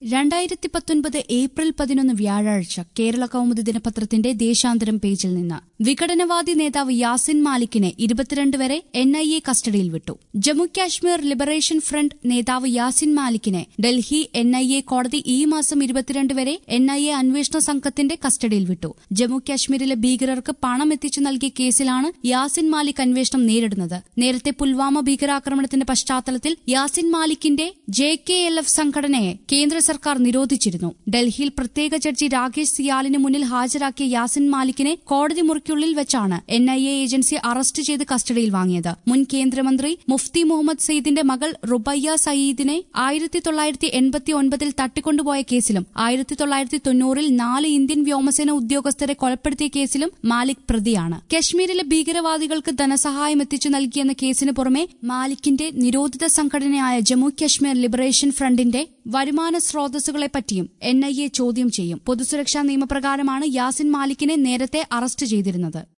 രണ്ടായിരത്തി പത്തൊൻപത് ഏപ്രിൽ പതിനൊന്ന് വ്യാഴാഴ്ച കേരള കൗമുദി ദിനപത്രത്തിന്റെ ദേശാന്തരം പേജിൽ നിന്ന് വിഘടനവാദി നേതാവ് യാസിൻ മാലിക്കിനെ ഇരുപത്തിരണ്ട് വരെ എൻ ഐ എ കസ്റ്റഡിയിൽ വിട്ടു ജമ്മു കാശ്മീർ ലിബറേഷൻ ഫ്രണ്ട് നേതാവ് യാസിൻ മാലിക്കിനെ ഡൽഹി എൻ ഐ എ കോടതി ഈ മാസം ഇരുപത്തിരണ്ട് വരെ എൻ ഐ എ അന്വേഷണ സംഘത്തിന്റെ കസ്റ്റഡിയിൽ വിട്ടു ജമ്മു കാശ്മീരിലെ ഭീകരർക്ക് പണം എത്തിച്ചു നൽകിയ കേസിലാണ് യാസിൻ മാലിക് അന്വേഷണം നേരിടുന്നത് നേരത്തെ പുൽവാമ ഭീകരാക്രമണത്തിന്റെ പശ്ചാത്തലത്തിൽ യാസിൻ മാലിക്കിന്റെ ജെ കെ എൽ എഫ് സംഘടനയെ കേന്ദ്ര സർക്കാർ നിരോധിച്ചിരുന്നു ഡൽഹിയിൽ പ്രത്യേക ജഡ്ജി രാകേഷ് സിയാലിന് മുന്നിൽ ഹാജരാക്കിയ യാസിൻ മാലിക്കിനെ കോടതി മുറിക്കുള്ളിൽ വെച്ചാണ് N I A agency arrest ചെയ്ത് കസ്റ്റഡിയിൽ വാങ്ങിയത് മുൻ കേന്ദ്രമന്ത്രി മുഫ്തി മുഹമ്മദ് സെയ്ദിന്റെ മകൾ റുബയ്യ സയീദിനെ ആയിരത്തി തൊള്ളായിരത്തി എൺപത്തി ഒൻപതിൽ തട്ടിക്കൊണ്ടുപോയ കേസിലും ആയിരത്തി തൊള്ളായിരത്തി തൊണ്ണൂറിൽ നാല് ഇന്ത്യൻ വ്യോമസേന ഉദ്യോഗസ്ഥരെ കൊലപ്പെടുത്തിയ കേസിലും മാലിക് പ്രതിയാണ് കശ്മീരിലെ ഭീകരവാദികൾക്ക് ധനസഹായം എത്തിച്ചു നൽകിയെന്ന കേസിന് പുറമെ മാലിക്കിന്റെ നിരോധിത സംഘടനയായ ജമ്മു കശ്മീർ ലിബറേഷൻ ഫ്രണ്ടിന്റെ വരുമാന സ്രോതസ്സുകളെപ്പറ്റിയും എൻ ഐ എ ചോദ്യം ചെയ്യും പൊതുസുരക്ഷാ നിയമപ്രകാരമാണ് യാസിൻ മാലിക്കിനെ നേരത്തെ അറസ്റ്റ് ചെയ്തിരുന്നത്